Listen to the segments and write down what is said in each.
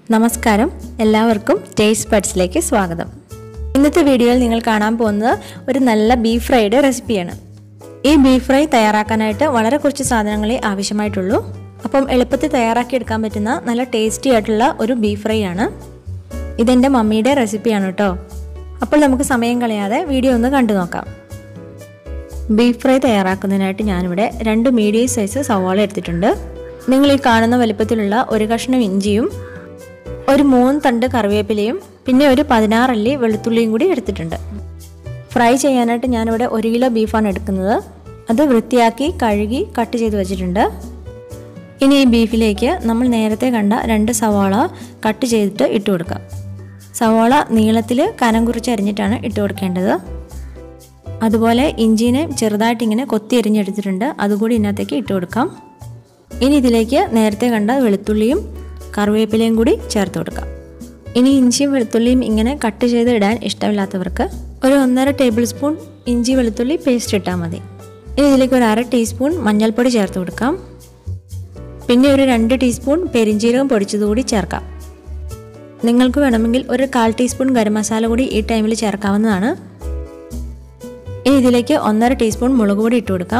നമസ്കാരം എല്ലാവർക്കും ടേസ്റ്റ് ബഡ്സിലേക്ക് സ്വാഗതം ഇന്നത്തെ വീഡിയോയിൽ നിങ്ങൾ കാണാൻ പോകുന്നത് ഒരു നല്ല ബീഫ് ഫ്രൈയുടെ റെസിപ്പിയാണ് ഈ ബീഫ് ഫ്രൈ തയ്യാറാക്കാനായിട്ട് വളരെ കുറച്ച് സാധനങ്ങളെ ആവശ്യമായിട്ടുള്ളൂ അപ്പം എളുപ്പത്തിൽ തയ്യാറാക്കി എടുക്കാൻ പറ്റുന്ന നല്ല ടേസ്റ്റി ആയിട്ടുള്ള ഒരു ബീഫ് ഫ്രൈ ആണ് ഇതെൻ്റെ മമ്മിയുടെ റെസിപ്പിയാണ് കേട്ടോ അപ്പോൾ നമുക്ക് സമയം കളയാതെ വീഡിയോ ഒന്ന് കണ്ടു നോക്കാം ബീഫ് ഫ്രൈ തയ്യാറാക്കുന്നതിനായിട്ട് ഞാനിവിടെ രണ്ട് മീഡിയം സൈസ് സവാള എടുത്തിട്ടുണ്ട് നിങ്ങൾ ഈ കാണുന്ന വലിപ്പത്തിലുള്ള ഒരു കഷ്ണം ഇഞ്ചിയും ഒരു മൂന്ന് തണ്ട് കറിവേപ്പിലയും പിന്നെ ഒരു പതിനാറല്ലി വെളുത്തുള്ളിയും കൂടി എടുത്തിട്ടുണ്ട് ഫ്രൈ ചെയ്യാനായിട്ട് ഞാനിവിടെ ഒരു കിലോ ബീഫാണ് എടുക്കുന്നത് അത് വൃത്തിയാക്കി കഴുകി കട്ട് ചെയ്ത് വെച്ചിട്ടുണ്ട് ഇനി ഈ ബീഫിലേക്ക് നമ്മൾ നേരത്തെ കണ്ട രണ്ട് സവാള കട്ട് ചെയ്തിട്ട് ഇട്ട് കൊടുക്കാം സവാള നീളത്തിൽ കനം കുറിച്ച് അരിഞ്ഞിട്ടാണ് ഇട്ട് കൊടുക്കേണ്ടത് അതുപോലെ ഇഞ്ചിനെ ചെറുതായിട്ട് ഇങ്ങനെ കൊത്തി എരിഞ്ഞെടുത്തിട്ടുണ്ട് അതുകൂടി ഇതിനകത്തേക്ക് ഇട്ട് കൊടുക്കാം ഇനി ഇതിലേക്ക് നേരത്തെ കണ്ട വെളുത്തുള്ളിയും കറിവേപ്പിലയും കൂടി ചേർത്ത് കൊടുക്കാം ഇനി ഇഞ്ചിയും വെളുത്തുള്ളിയും ഇങ്ങനെ കട്ട് ചെയ്ത് ഇടാൻ ഇഷ്ടമില്ലാത്തവർക്ക് ഒരു ഒന്നര ടേബിൾ സ്പൂൺ ഇഞ്ചി വെളുത്തുള്ളി പേസ്റ്റ് ഇട്ടാൽ മതി ഇനി ഇതിലേക്ക് ഒരു അര ടീസ്പൂൺ മഞ്ഞൾപ്പൊടി ചേർത്ത് കൊടുക്കാം പിന്നെ ഒരു രണ്ട് ടീസ്പൂൺ പെരിഞ്ചീരകം പൊടിച്ചതുകൂടി ചേർക്കാം നിങ്ങൾക്ക് വേണമെങ്കിൽ ഒരു കാൽ ടീസ്പൂൺ ഗരം മസാല കൂടി ഈ ടൈമിൽ ചേർക്കാവുന്നതാണ് ഇനി ഇതിലേക്ക് ഒന്നര ടീസ്പൂൺ മുളക് പൊടി ഇട്ട് കൊടുക്കാം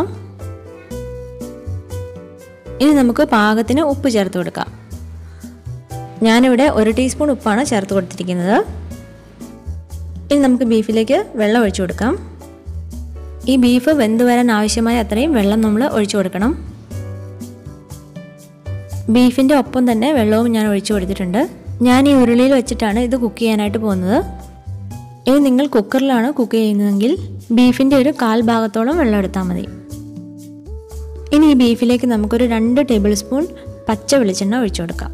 ഇനി നമുക്ക് പാകത്തിന് ഉപ്പ് ചേർത്ത് കൊടുക്കാം ഞാനിവിടെ ഒരു ടീസ്പൂൺ ഉപ്പാണ് ചേർത്ത് കൊടുത്തിരിക്കുന്നത് ഇനി നമുക്ക് ബീഫിലേക്ക് വെള്ളം ഒഴിച്ചു കൊടുക്കാം ഈ ബീഫ് വെന്ത് വരാൻ ആവശ്യമായ അത്രയും വെള്ളം നമ്മൾ ഒഴിച്ചു കൊടുക്കണം ബീഫിൻ്റെ ഒപ്പം തന്നെ വെള്ളവും ഞാൻ ഒഴിച്ചു കൊടുത്തിട്ടുണ്ട് ഞാൻ ഈ ഉരുളിയിൽ വെച്ചിട്ടാണ് ഇത് കുക്ക് ചെയ്യാനായിട്ട് പോകുന്നത് ഇനി നിങ്ങൾ കുക്കറിലാണ് കുക്ക് ചെയ്യുന്നതെങ്കിൽ ബീഫിൻ്റെ ഒരു കാൽ ഭാഗത്തോളം വെള്ളം എടുത്താൽ മതി ഇനി ഈ ബീഫിലേക്ക് നമുക്കൊരു രണ്ട് ടേബിൾ സ്പൂൺ പച്ച വെളിച്ചെണ്ണ ഒഴിച്ചു കൊടുക്കാം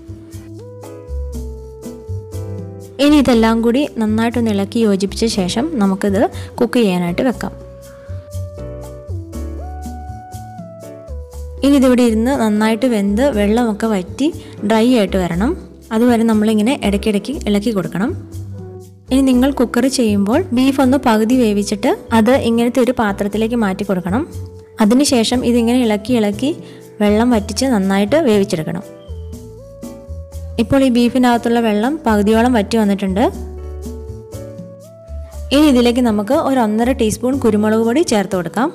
ഇനി ഇതെല്ലാം കൂടി നന്നായിട്ടൊന്ന് ഇളക്കി യോജിപ്പിച്ച ശേഷം നമുക്കിത് കുക്ക് ചെയ്യാനായിട്ട് വെക്കാം ഇനി ഇതിവിടെ ഇരുന്ന് നന്നായിട്ട് വെന്ത് വെള്ളമൊക്കെ വറ്റി ഡ്രൈ ആയിട്ട് വരണം അതുവരെ നമ്മളിങ്ങനെ ഇടയ്ക്കിടയ്ക്ക് ഇളക്കി കൊടുക്കണം ഇനി നിങ്ങൾ കുക്കർ ചെയ്യുമ്പോൾ ബീഫ് ഒന്ന് പകുതി വേവിച്ചിട്ട് അത് ഇങ്ങനത്തെ ഒരു പാത്രത്തിലേക്ക് മാറ്റി കൊടുക്കണം അതിനുശേഷം ഇതിങ്ങനെ ഇളക്കി ഇളക്കി വെള്ളം വറ്റിച്ച് നന്നായിട്ട് വേവിച്ചെടുക്കണം ഇപ്പോൾ ഈ ബീഫിനകത്തുള്ള വെള്ളം പകുതിയോളം വറ്റി വന്നിട്ടുണ്ട് ഇനി ഇതിലേക്ക് നമുക്ക് ഒരു ഒന്നര ടീസ്പൂൺ കുരുമുളക് പൊടി ചേർത്ത് കൊടുക്കാം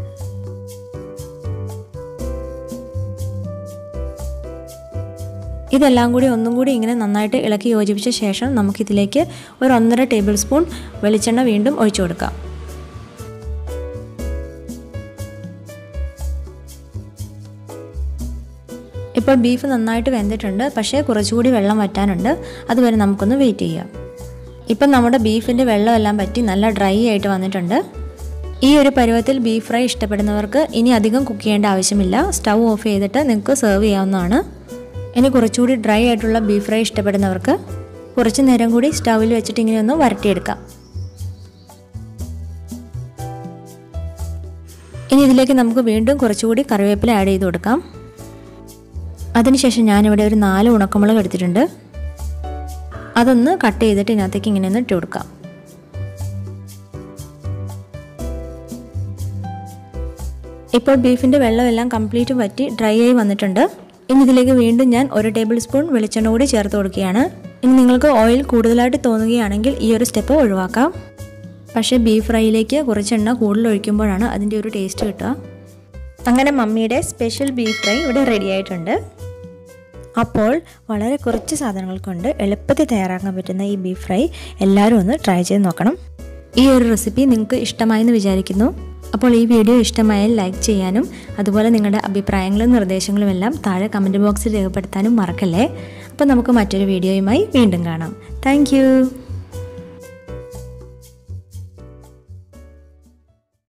ഇതെല്ലാം കൂടി ഒന്നും കൂടി ഇങ്ങനെ നന്നായിട്ട് ഇളക്കി യോജിപ്പിച്ച ശേഷം നമുക്കിതിലേക്ക് ഒരു ഒന്നര ടേബിൾ സ്പൂൺ വെളിച്ചെണ്ണ വീണ്ടും ഒഴിച്ചു കൊടുക്കാം ഇപ്പോൾ ബീഫ് നന്നായിട്ട് വെന്തിട്ടുണ്ട് പക്ഷേ കുറച്ചുകൂടി വെള്ളം വറ്റാനുണ്ട് അതുവരെ നമുക്കൊന്ന് വെയിറ്റ് ചെയ്യാം ഇപ്പം നമ്മുടെ ബീഫിൻ്റെ വെള്ളമെല്ലാം പറ്റി നല്ല ഡ്രൈ ആയിട്ട് വന്നിട്ടുണ്ട് ഈ ഒരു പരുവത്തിൽ ബീഫ് ഫ്രൈ ഇഷ്ടപ്പെടുന്നവർക്ക് ഇനി അധികം കുക്ക് ചെയ്യേണ്ട ആവശ്യമില്ല സ്റ്റൗ ഓഫ് ചെയ്തിട്ട് നിങ്ങൾക്ക് സെർവ് ചെയ്യാവുന്നതാണ് ഇനി കുറച്ചുകൂടി ഡ്രൈ ആയിട്ടുള്ള ബീഫ് ഫ്രൈ ഇഷ്ടപ്പെടുന്നവർക്ക് കുറച്ച് നേരം കൂടി സ്റ്റൗവിൽ വെച്ചിട്ട് ഇങ്ങനെ ഒന്ന് വരട്ടിയെടുക്കാം ഇനി ഇതിലേക്ക് നമുക്ക് വീണ്ടും കുറച്ചുകൂടി കറിവേപ്പില ആഡ് ചെയ്ത് കൊടുക്കാം അതിനുശേഷം ഞാനിവിടെ ഒരു നാല് ഉണക്കമുളക് എടുത്തിട്ടുണ്ട് അതൊന്ന് കട്ട് ചെയ്തിട്ട് ഇതിനകത്തേക്ക് ഇങ്ങനെ ഒന്ന് ഇട്ട് കൊടുക്കാം ഇപ്പോൾ ബീഫിൻ്റെ വെള്ളമെല്ലാം കംപ്ലീറ്റ് വറ്റി ഡ്രൈ ആയി വന്നിട്ടുണ്ട് ഇനി ഇതിലേക്ക് വീണ്ടും ഞാൻ ഒരു ടേബിൾ സ്പൂൺ വെളിച്ചെണ്ണ കൂടി ചേർത്ത് കൊടുക്കുകയാണ് ഇനി നിങ്ങൾക്ക് ഓയിൽ കൂടുതലായിട്ട് തോന്നുകയാണെങ്കിൽ ഈ ഒരു സ്റ്റെപ്പ് ഒഴിവാക്കാം പക്ഷേ ബീഫ് ഫ്രൈയിലേക്ക് കുറച്ച് എണ്ണ കൂടുതൽ ഒഴിക്കുമ്പോഴാണ് അതിൻ്റെ ഒരു ടേസ്റ്റ് കിട്ടുക അങ്ങനെ മമ്മിയുടെ സ്പെഷ്യൽ ബീഫ് ഫ്രൈ ഇവിടെ റെഡി ആയിട്ടുണ്ട് അപ്പോൾ വളരെ കുറച്ച് സാധനങ്ങൾ കൊണ്ട് എളുപ്പത്തിൽ തയ്യാറാക്കാൻ പറ്റുന്ന ഈ ബീഫ് ഫ്രൈ എല്ലാവരും ഒന്ന് ട്രൈ ചെയ്ത് നോക്കണം ഈ ഒരു റെസിപ്പി നിങ്ങൾക്ക് ഇഷ്ടമായെന്ന് വിചാരിക്കുന്നു അപ്പോൾ ഈ വീഡിയോ ഇഷ്ടമായാൽ ലൈക്ക് ചെയ്യാനും അതുപോലെ നിങ്ങളുടെ അഭിപ്രായങ്ങളും നിർദ്ദേശങ്ങളും എല്ലാം താഴെ കമൻറ്റ് ബോക്സിൽ രേഖപ്പെടുത്താനും മറക്കല്ലേ അപ്പോൾ നമുക്ക് മറ്റൊരു വീഡിയോയുമായി വീണ്ടും കാണാം താങ്ക്